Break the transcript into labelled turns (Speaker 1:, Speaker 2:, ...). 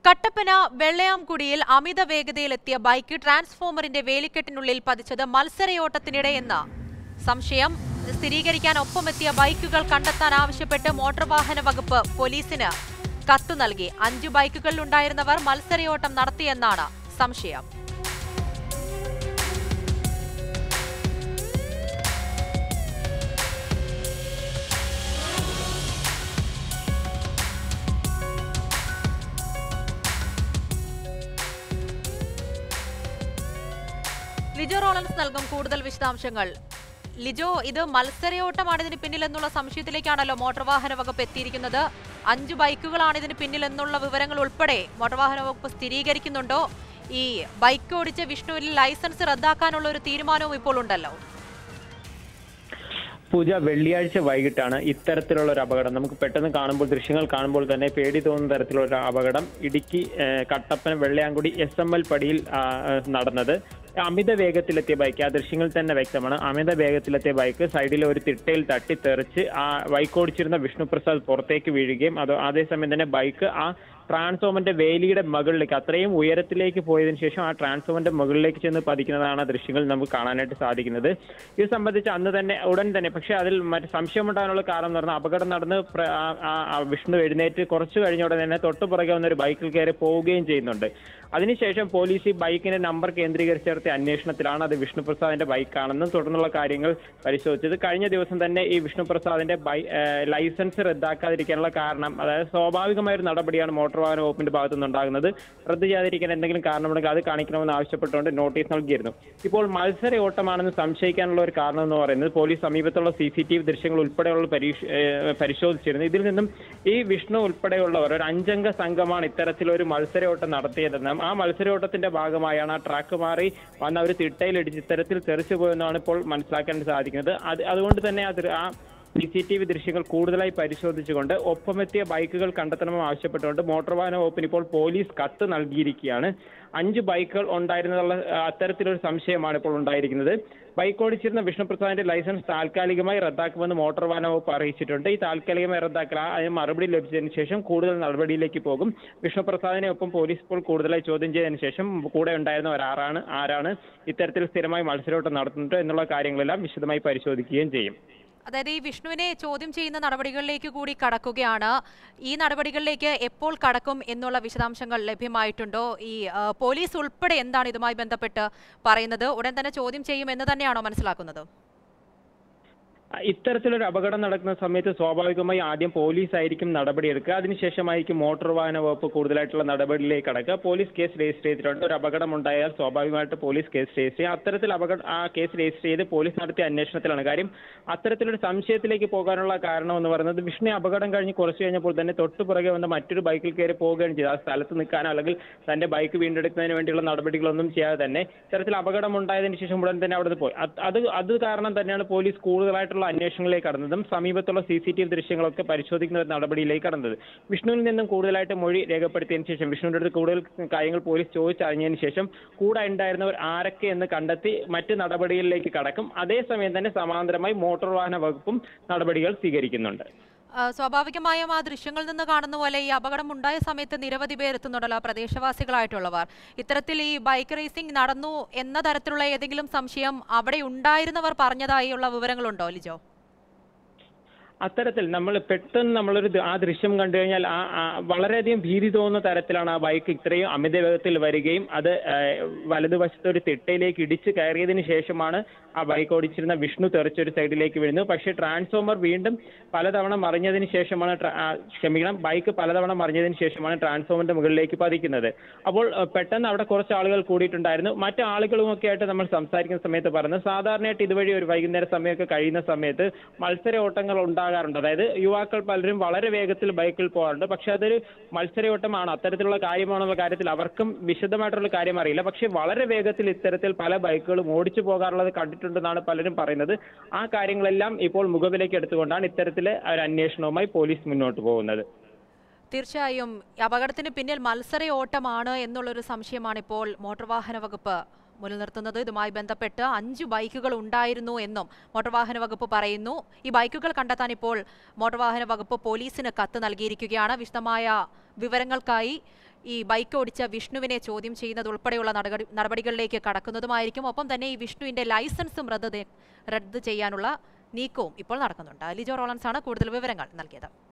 Speaker 1: കട്ടപ്പന വെള്ളയാംകുടിയിൽ അമിത വേഗതയിലെത്തിയ bike ട്രാൻസ്ഫോമറിന്റെ വേലിക്കെട്ടിനുള്ളിൽ പതിച്ചത് മത്സരയോട്ടത്തിനിടെയെന്ന് സംശയം സ്ഥിരീകരിക്കാൻ ഒപ്പമെത്തിയ ബൈക്കുകൾ കണ്ടെത്താൻ ആവശ്യപ്പെട്ട് മോട്ടോർ വാഹന വകുപ്പ് പോലീസിന് കത്ത് നൽകി അഞ്ചു ബൈക്കുകളിലുണ്ടായിരുന്നവർ മത്സരയോട്ടം നടത്തിയെന്നാണ് സംശയം ലിജോ റോളൻസ് നൽകും കൂടുതൽ വിശദാംശങ്ങൾ ലിജോ ഇത് മത്സരയോട്ടമാണ് ഇതിന് പിന്നിൽ എന്നുള്ള സംശയത്തിലേക്കാണല്ലോ മോട്ടോർ വാഹന വകുപ്പ് എത്തിയിരിക്കുന്നത് അഞ്ച് ബൈക്കുകളാണ് ഇതിന് പിന്നിൽ എന്നുള്ള വിവരങ്ങൾ ഉൾപ്പെടെ മോട്ടോർ വാഹന വകുപ്പ് സ്ഥിരീകരിക്കുന്നുണ്ടോ ഈ ബൈക്ക് ഓടിച്ച വിഷ്ണുവിൽ ലൈസൻസ് റദ്ദാക്കാനുള്ള ഒരു തീരുമാനവും ഇപ്പോൾ ഉണ്ടല്ലോ
Speaker 2: പൂജ വെള്ളിയാഴ്ച വൈകിട്ടാണ് ഇത്തരത്തിലുള്ള ഒരു അപകടം നമുക്ക് പെട്ടെന്ന് കാണുമ്പോൾ ദൃശ്യങ്ങൾ കാണുമ്പോൾ തന്നെ പേടി തോന്നുന്ന തരത്തിലുള്ള ഒരു അപകടം ഇടുക്കി ഏഹ്, Kattappana Vellayamkudy S M L പടിയിൽ ആ, ഏഹ്, നടന്നത് അമിത വേഗത്തിലെത്തിയ ബൈക്ക് ആ ദൃശ്യങ്ങളിൽ തന്നെ വ്യക്തമാണ് അമിത വേഗത്തിലെത്തിയ ബൈക്ക് സൈഡിലെ ഒരു തിട്ടയിൽ തട്ടി തെറിച്ച് ആ ബൈക്ക് ഓടിച്ചിരുന്ന വിഷ്ണുപ്രസാദ് പുറത്തേക്ക് വീഴുകയും അത് അതേസമയം തന്നെ ബൈക്ക് ആ ട്രാൻസ്ഫോമറിന്റെ വേലിയുടെ മുകളിലേക്ക് അത്രയും ഉയരത്തിലേക്ക് പോയതിനു ശേഷം ആ ട്രാൻസ്ഫോമറിന്റെ മുകളിലേക്ക് ചെന്ന് പതിക്കുന്നതാണ് ആ ദൃശ്യങ്ങൾ നമുക്ക് കാണാനായിട്ട് സാധിക്കുന്നത് ഇത് സംബന്ധിച്ച് അന്ന് തന്നെ ഉടൻ തന്നെ പക്ഷേ അതിൽ മറ്റ് സംശയമുണ്ടാകാനുള്ള കാരണം എന്ന് പറഞ്ഞാൽ അപകടം നടന്ന് പ്ര- ആ- ആ- ആ വിഷ്ണു എഴുന്നേറ്റ് കുറച്ച് കഴിഞ്ഞ ഉടനെ തന്നെ തൊട്ടു പുറകെ വന്ന ഒരു ബൈക്കിൽ കയറി പോവുകയും ചെയ്യുന്നുണ്ട് അതിനുശേഷം പോലീസ് ഈ ബൈക്കിന്റെ നമ്പർ കേന്ദ്രീകരിച്ച് നടത്തിയ അന്വേഷണത്തിലാണ് അത് വിഷ്ണുപ്രസാദിന്റെ ബൈക്കാണെന്നും തുടർന്നുള്ള കാര്യങ്ങൾ പരിശോധിച്ചത് കഴിഞ്ഞ ദിവസം തന്നെ ഈ വിഷ്ണുപ്രസാദിന്റെ ബൈ ഏഹ് ലൈസൻസ് റദ്ദാക്കാതിരിക്കാനുള്ള കാരണം അതായത് സ്വാഭാവികമായ ഒരു നടപടിയാണ് മോട്ടോർ വാഹന വകുപ്പിന്റെ ഭാഗത്തു നിന്നുണ്ടാകുന്നത് റദ്ദ് ചെയ്യാതിരിക്കാൻ എന്തെങ്കിലും കാരണമുണ്ടെങ്കിൽ അത് കാണിക്കണമെന്ന് ആവശ്യപ്പെട്ടുകൊണ്ട് നോട്ടീസ് നൽകിയിരുന്നു ഇപ്പോൾ മത്സര ഓട്ടമാണെന്ന് സംശയിക്കാനുള്ള ഒരു കാരണം എന്ന് പറയുന്നത് പോലീസ് സമീപത്തുള്ള സി സി ടി വി ദൃശ്യങ്ങൾ ഉൾപ്പെടെയുള്ള പരീക്ഷ ഏഹ് പരിശോധിച്ചിരുന്നു ഇതിൽ നിന്നും ഈ വിഷ്ണു ഉൾപ്പെടെയുള്ളവർ ഒരു അഞ്ചംഗ സംഘമാണ് ഇത്തരത്തിലൊരു മത്സരയോട്ടം നടത്തിയതെന്നും ആ മത്സരയോട്ടത്തിന്റെ ഭാഗമായാണ് ആ ട്രാക്ക് മാറി വന്ന ഒരു തിട്ടയിലിടിച്ച് ഇത്തരത്തിൽ തെറിച്ചു പോയെന്നാണ് ഇപ്പോൾ മനസ്സിലാക്കാൻ സാധിക്കുന്നത് അത് അതുകൊണ്ട് തന്നെ അത് ആ സി സി ടി വി ദൃശ്യങ്ങൾ കൂടുതലായി പരിശോധിച്ചുകൊണ്ട് ഒപ്പമെത്തിയ ബൈക്കുകൾ കണ്ടെത്തണമെന്ന് ആവശ്യപ്പെട്ടുകൊണ്ട് മോട്ടോർ വാഹന വകുപ്പിന് ഇപ്പോൾ പോലീസ് കത്ത് നൽകിയിരിക്കുകയാണ് അഞ്ച് ബൈക്കുകൾ ഉണ്ടായിരുന്നുള്ള ആ, അത്തരത്തിലൊരു സംശയമാണ് ഇപ്പോൾ ഉണ്ടായിരിക്കുന്നത് ബൈക്ക് ഓടിച്ചിരുന്ന വിഷ്ണുപ്രസാദിന്റെ ലൈസൻസ് താൽക്കാലികമായി റദ്ദാക്കുമെന്ന് മോട്ടോർ വാഹന വകുപ്പ് അറിയിച്ചിട്ടുണ്ട് ഈ താൽക്കാലികമായി റദ്ദാക്കൽ ആ- അതിന് മറുപടി ലഭിച്ചതിന് ശേഷം കൂടുതൽ നടപടിയിലേക്ക് പോകും വിഷ്ണുപ്രസാദിനെ ഒപ്പം പോലീസ് ഇപ്പോൾ കൂടുതലായി ചോദ്യം ചെയ്തതിനു ശേഷം കൂടെ ഉണ്ടായിരുന്നവർ ആരാണ് ആരാണ് ഇത്തരത്തിൽ സ്ഥിരമായി മത്സരോട്ടം നടത്തുന്നത് എന്നുള്ള കാര്യങ്ങളെല്ലാം വിശദമായി പരിശോധിക്കുകയും ചെയ്യും
Speaker 1: അതായത് ഈ വിഷ്ണുവിനെ ചോദ്യം ചെയ്യുന്ന നടപടികളിലേക്ക് കൂടി കടക്കുകയാണ് ഈ നടപടികളിലേക്ക് എപ്പോൾ കടക്കും എന്നുള്ള വിശദാംശങ്ങൾ ലഭ്യമായിട്ടുണ്ടോ ഈ ആ, പോലീസ് ഉൾപ്പെടെ എന്താണ് ഇതുമായി ബന്ധപ്പെട്ട് പറയുന്നത് ഉടൻ തന്നെ ചോദ്യം ചെയ്യും എന്ന് തന്നെയാണോ മനസ്സിലാക്കുന്നത്
Speaker 2: ഇത്തരത്തിലൊരു അപകടം നടക്കുന്ന സമയത്ത് സ്വാഭാവികമായി ആദ്യം പോലീസ് ആയിരിക്കും നടപടിയെടുക്കുക അതിനുശേഷമായിരിക്കും മോട്ടോർ വാഹന വകുപ്പ് കൂടുതലായിട്ടുള്ള നടപടിയിലേക്ക് കടക്കുക പോലീസ് കേസ് രജിസ്റ്റർ ചെയ്തിട്ടുണ്ട് ഒരു അപകടം ഉണ്ടായാൽ സ്വാഭാവികമായിട്ട് പോലീസ് കേസ് രജിസ്റ്റർ ചെയ്യും അത്തരത്തിൽ അപകട ആ കേസ് രജിസ്റ്റർ ചെയ്ത് പോലീസ് നടത്തിയ അന്വേഷണത്തിലാണ് കാര്യം അത്തരത്തിലൊരു സംശയത്തിലേക്ക് പോകാനുള്ള കാരണം എന്ന് പറയുന്നത് വിഷ്ണു അപകടം കഴിഞ്ഞ് കുറച്ച് കഴിഞ്ഞപ്പോൾ തന്നെ തൊട്ടു പുറകെ വന്ന മറ്റൊരു ബൈക്കിൽ കയറി പോവുകയാണ് ചെയ്തത് ആ സ്ഥലത്ത് നിൽക്കാനോ അല്ലെങ്കിൽ തന്റെ ബൈക്ക് വീണ്ടെടുക്കുന്നതിന് വേണ്ടിയുള്ള നടപടികളൊന്നും ചെയ്യാതെ തന്നെ ഇത്തരത്തിൽ അപകടം ഉണ്ടായതിനു ശേഷം ഉടൻ തന്നെ അവിടെ പോയി അത് അത് അത് കാരണം തന്നെയാണ് പോലീസ് കൂടുതലായിട്ടുള്ള അന്വേഷണങ്ങളിലേക്ക് കടന്നതും സമീപത്തുള്ള സി സി ടി വി ദൃശ്യങ്ങളൊക്കെ പരിശോധിക്കുന്ന ഒരു നടപടിയിലേക്ക് കടന്നത് വിഷ്ണുവിൽ നിന്നും കൂടുതലായിട്ട് മൊഴി രേഖപ്പെടുത്തിയതിനു ശേഷം വിഷ്ണുവിന്റെ അടുത്ത് കൂടുതൽ കാര്യങ്ങൾ പോലീസ് ചോദിച്ചറിഞ്ഞതിന് ശേഷം കൂടെ ഉണ്ടായിരുന്നവർ ആരൊക്കെ എന്ന് കണ്ടെത്തി മറ്റ് നടപടികളിലേക്ക് കടക്കും അതേസമയം തന്നെ സമാന്തരമായി മോട്ടോർ വാഹന വകുപ്പും നടപടികൾ സ്വീകരിക്കുന്നുണ്ട്
Speaker 1: ആ, സ്വാഭാവികമായും ആ ദൃശ്യങ്ങളിൽ നിന്ന് കാണുന്ന പോലെ ഈ അപകടം ഉണ്ടായ സമയത്ത് നിരവധി പേർ എത്തുന്നുണ്ടല്ലോ ആ പ്രദേശവാസികളായിട്ടുള്ളവർ ഇത്തരത്തിൽ ഈ ബൈക്ക് റേസിംഗ് നടന്നു എന്ന തരത്തിലുള്ള ഏതെങ്കിലും സംശയം അവിടെ ഉണ്ടായിരുന്നവർ പറഞ്ഞതായുള്ള വിവരങ്ങളുണ്ടോ ലിജോ
Speaker 2: അത്തരത്തിൽ നമ്മൾ പെട്ടെന്ന് നമ്മളൊരു ദ- ആ ദൃശ്യം കണ്ടു കഴിഞ്ഞാൽ ആ ആ വളരെയധികം ഭീതി തോന്നുന്ന തരത്തിലാണ് ആ ബൈക്ക് ഇത്രയും അമിത വേഗത്തിൽ വരികയും അത് ഏഹ്, വലതുവശത്തെ ഒരു തിട്ടയിലേക്ക് ഇടിച്ച് കയറിയതിനു ശേഷമാണ് ആ ബൈക്ക് ഓടിച്ചിരുന്ന വിഷ്ണു തെറിച്ചൊരു സൈഡിലേക്ക് വീഴുന്നത് പക്ഷേ ട്രാൻസ്ഫോമർ വീണ്ടും പലതവണ മറിഞ്ഞതിന് ശേഷമാണ് ട്ര- ആ, ക്ഷമിക്കണം ബൈക്ക് പലതവണ മറിഞ്ഞതിന് ശേഷമാണ് ട്രാൻസ്ഫോമറിന്റെ മുകളിലേക്ക് പതിക്കുന്നത് അപ്പോൾ ഏഹ്, പെട്ടെന്ന് അവിടെ കുറച്ച് ആളുകൾ കൂടിയിട്ടുണ്ടായിരുന്നു മറ്റു ആളുകളുമൊക്കെ ആയിട്ട് നമ്മൾ സംസാരിക്കുന്ന സമയത്ത് പറയുന്നത് സാധാരണയായിട്ട് ഇതുവഴി ഒരു വൈകുന്നേര സമയമൊക്കെ കഴിയുന്ന സമയത്ത് മത്സര ഓട്ടങ്ങൾ ഉണ്ടാകാറുണ്ട് അതായത് യുവാക്കൾ പലരും വളരെ വേഗത്തിൽ ബൈക്കിൽ പോകാറുണ്ട് പക്ഷെ അതൊരു മത്സരയോട്ടമാണ് അത്തരത്തിലുള്ള കാര്യമാണെന്നുള്ള കാര്യത്തിൽ അവർക്കും വിശദമായിട്ടുള്ള കാര്യം അറിയില്ല പക്ഷെ വളരെ വേഗത്തിൽ ഇത്തരത്തിൽ പല ബൈക്കുകളും ഓടിച്ചു പോകാറുള്ളത് കണ്ടിട്ടുണ്ടെന്നാണ് പലരും പറയുന്നത് ആ കാര്യങ്ങളെല്ലാം ഇപ്പോൾ മുഖവിലേക്ക് എടുത്തുകൊണ്ടാണ് ഇത്തരത്തിലെ ഒരു അന്വേഷണവുമായി പോലീസ് മുന്നോട്ട് പോകുന്നത്
Speaker 1: തീർച്ചയായും ഈ അപകടത്തിന് പിന്നിൽ മത്സര ഓട്ടമാണ് എന്നുള്ളൊരു സംശയമാണ് ഇപ്പോൾ മോട്ടോർ വാഹന വകുപ്പ് മുൻനിർത്തുന്നത് ഇതുമായി ബന്ധപ്പെട്ട് അഞ്ച് ബൈക്കുകൾ ഉണ്ടായിരുന്നു എന്നും മോട്ടോർ വാഹന വകുപ്പ് പറയുന്നു ഈ ബൈക്കുകൾ കണ്ടെത്താൻ ഇപ്പോൾ മോട്ടോർ വാഹന വകുപ്പ് പോലീസിന് കത്ത് നൽകിയിരിക്കുകയാണ് വിശദമായ വിവരങ്ങൾക്കായി ഈ ബൈക്ക് ഓടിച്ച വിഷ്ണുവിനെ ചോദ്യം ചെയ്യുന്നത് ഉൾപ്പെടെയുള്ള നടപടി നടപടികളിലേക്ക് കടക്കുന്നതുമായിരിക്കും ഒപ്പം തന്നെ ഈ വിഷ്ണുവിന്റെ ലൈസൻസും റദ്ദ് ദേ- റദ്ദ് ചെയ്യാനുള്ള നീക്കവും ഇപ്പോൾ നടക്കുന്നുണ്ട് ലിജോ റോളൻസ് ആണ് കൂടുതൽ വിവരങ്ങൾ നൽകിയത്